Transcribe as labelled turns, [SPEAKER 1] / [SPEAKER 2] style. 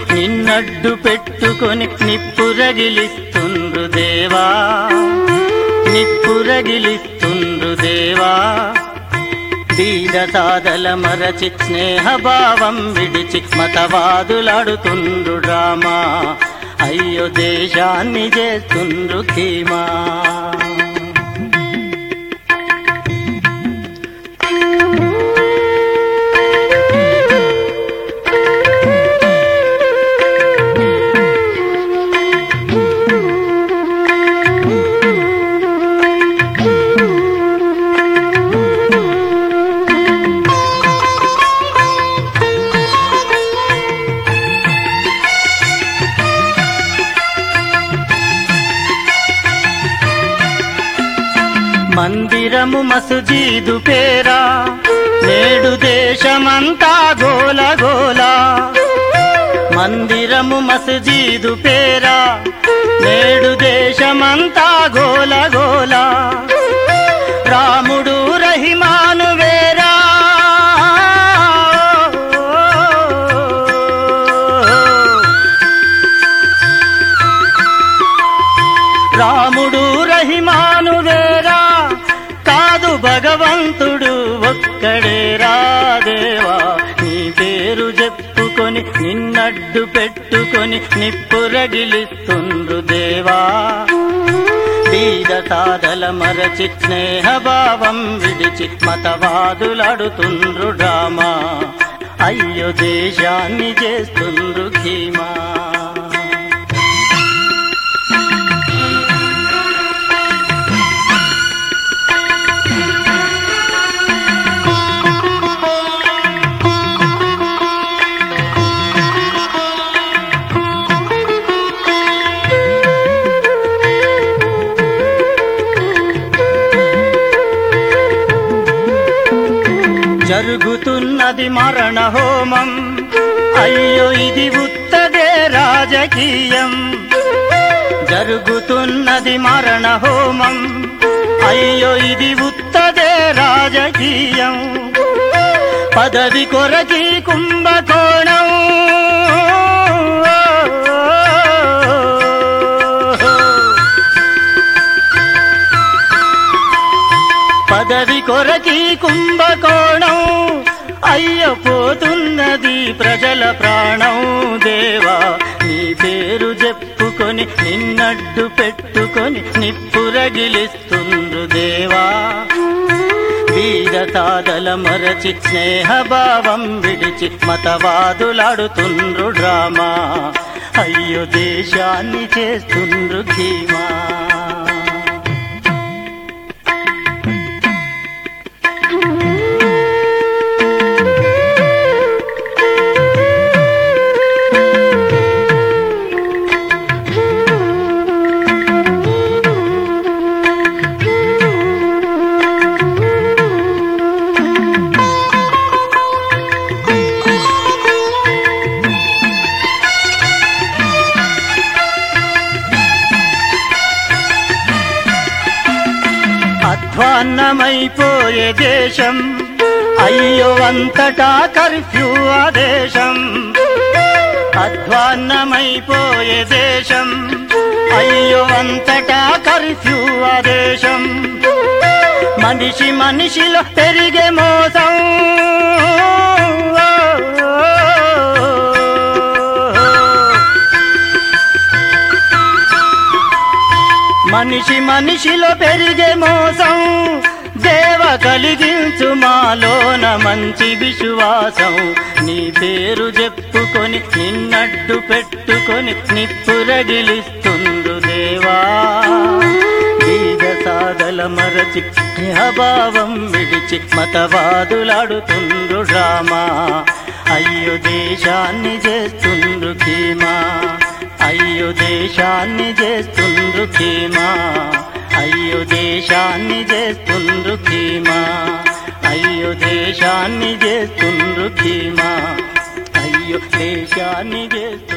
[SPEAKER 1] నిన్నడ్డు పెట్టుకొని నిప్పురగిలిస్తుండ్రు దేవా నిప్పురగిలిస్తుండ్రు దేవా బీద సాదల మరచి స్నేహభావం విడిచి మతవాదులాడుతుండ్రు రామా అయ్యో దేశాన్ని చేస్తుండ్రు ధీమా మందిరము మసుజీదు పేరా నేడు దేశమంతా గోల గోల మందిరము మసుజీదు పేరా నేడు దేశమంతా గోల గోల రాముడు రహిమాను వేరా రాముడు రహిమాను వేరా కాదు భగవంతుడు ఒక్కడే రాదేవా నీ పేరు చెప్పుకొని నిన్నడ్డు పెట్టుకొని నిప్పురగిలిస్తుండ్రు దేవా బీద సాదల మరచి స్నేహభావం విడిచి మతవాదులాడుతుండ్రు డ్రామా అయ్యో దేశాన్ని చేస్తుండ్రు ధీమా జరుగుతున్నది మరణ హోమం అయ్యో ఇది ఉత్తదే రాజకీయం జరుగుతున్నది మరణ హోమం అయ్యో ఇది ఉత్తదే రాజకీయం పదవి కొరకి కుంభకోణం పదవి కొరకి కుంభకోణం అయ్య పోతున్నది ప్రజల ప్రాణం దేవా నీ పేరు చెప్పుకొని నిన్నడ్డు పెట్టుకొని నిప్పురగిలిస్తుండ్రు దేవా వీర తాదల మరచి స్నేహభావం విడిచి మతవాదులాడుతుండ్రు డ్రామా అయ్యో దేశాన్ని చేస్తుండ్రు ధీమా అధ్వాన్నమైపోయే దేశం అయ్యో అంతటా కర్ఫ్యూ ఆదేశం అధ్వాన్నమైపోయే దేశం అయ్యో అంతటా కర్ఫ్యూ ఆదేశం మనిషి మనిషిలో పెరిగే మోసం మనిషి మనిషిలో పెరిగే మోసం దేవ కలిగించు మాలోన మంచి విశ్వాసం నీ పేరు చెప్పుకొని నిన్నడ్డు పెట్టుకొని నిప్పురగిలిస్తుండు దేవా బీద సాగల మరచి స్నేహభావం విడిచి మతవాదులాడుతుండ్రు డ్రామా అయ్యో దేశాన్ని చేస్తుండ్రు ధీమా అయ్యో దేశాన్ని చేస్తుండ్రు ధీమా అయ్యో దేశాన్ని చేస్తుండ్రు ధీమా అయ్యో దేశాన్ని చేస్తుండ్రు ధీమా అయ్యో దేశాన్ని చేస్తు